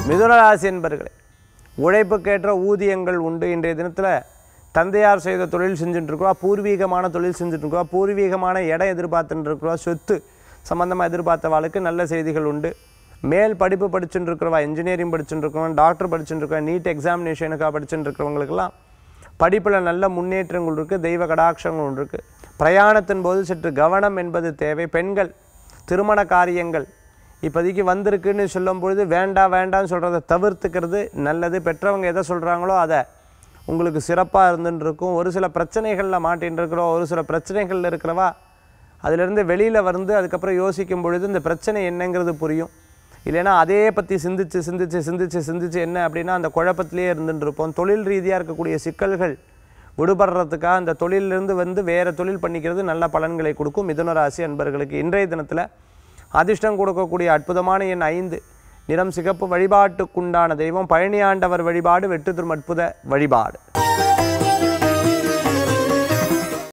மிதுனராசி என்பர்களே உழைப்புக்கேற்ற ஊதியங்கள் உண்டு இன்றைய தினத்தில் தந்தையார் செய்த தொழில் செஞ்சுட்டு இருக்கிறோம் பூர்வீகமான தொழில் செஞ்சுட்டு இருக்கிறோம் பூர்வீகமான இடம் எதிர்பார்த்துட்டு இருக்கிறோம் சொத்து சம்மந்தமாக எதிர்பார்த்தவாளுக்கு நல்ல செய்திகள் உண்டு மேல் படிப்பு படிச்சுட்டு இருக்கிறவா இன்ஜினியரிங் படிச்சுட்டு இருக்கிறவங்க டாக்டர் படிச்சுட்டு இருக்கவங்க நீட் எக்ஸாமினேஷனுக்காக படிச்சுட்டு இருக்கிறவங்களுக்கெல்லாம் படிப்பில் நல்ல முன்னேற்றங்கள் இருக்குது தெய்வ கடாட்சங்கள் இருக்குது பிரயாணத்தின் போது சற்று கவனம் என்பது தேவை பெண்கள் திருமண காரியங்கள் இப்போதைக்கு வந்திருக்குன்னு சொல்லும் பொழுது வேண்டாம் வேண்டாம்னு சொல்கிறத தவிர்த்துக்கிறது நல்லது பெற்றவங்க எதை சொல்கிறாங்களோ அதை உங்களுக்கு சிறப்பாக இருந்துட்டு இருக்கும் ஒரு சில பிரச்சனைகளில் மாட்டின்னு இருக்கிறோம் ஒரு சில பிரச்சனைகளில் இருக்கிறவா அதிலிருந்து வெளியில் வந்து அதுக்கப்புறம் யோசிக்கும் பொழுது இந்த பிரச்சனை என்னங்கிறது புரியும் இல்லைன்னா அதே பற்றி சிந்திச்சு சிந்திச்சு சிந்திச்சு சிந்திச்சு என்ன அப்படின்னா அந்த குழப்பத்திலேயே இருந்துட்டு இருப்போம் தொழில் ரீதியாக இருக்கக்கூடிய சிக்கல்கள் விடுபடுறதுக்காக அந்த தொழிலிருந்து வந்து வேறு தொழில் பண்ணிக்கிறது நல்ல பலன்களை கொடுக்கும் மிதுன ராசி அன்பர்களுக்கு இன்றைய தினத்தில் அதிர்ஷ்டம் கொடுக்கக்கூடிய அற்புதமான எண் ஐந்து நிறம் சிகப்பு வழிபாட்டுக்குண்டான தெய்வம் பழனியாண்டவர் வழிபாடு வெட்டு திரும்ப அற்புத வழிபாடு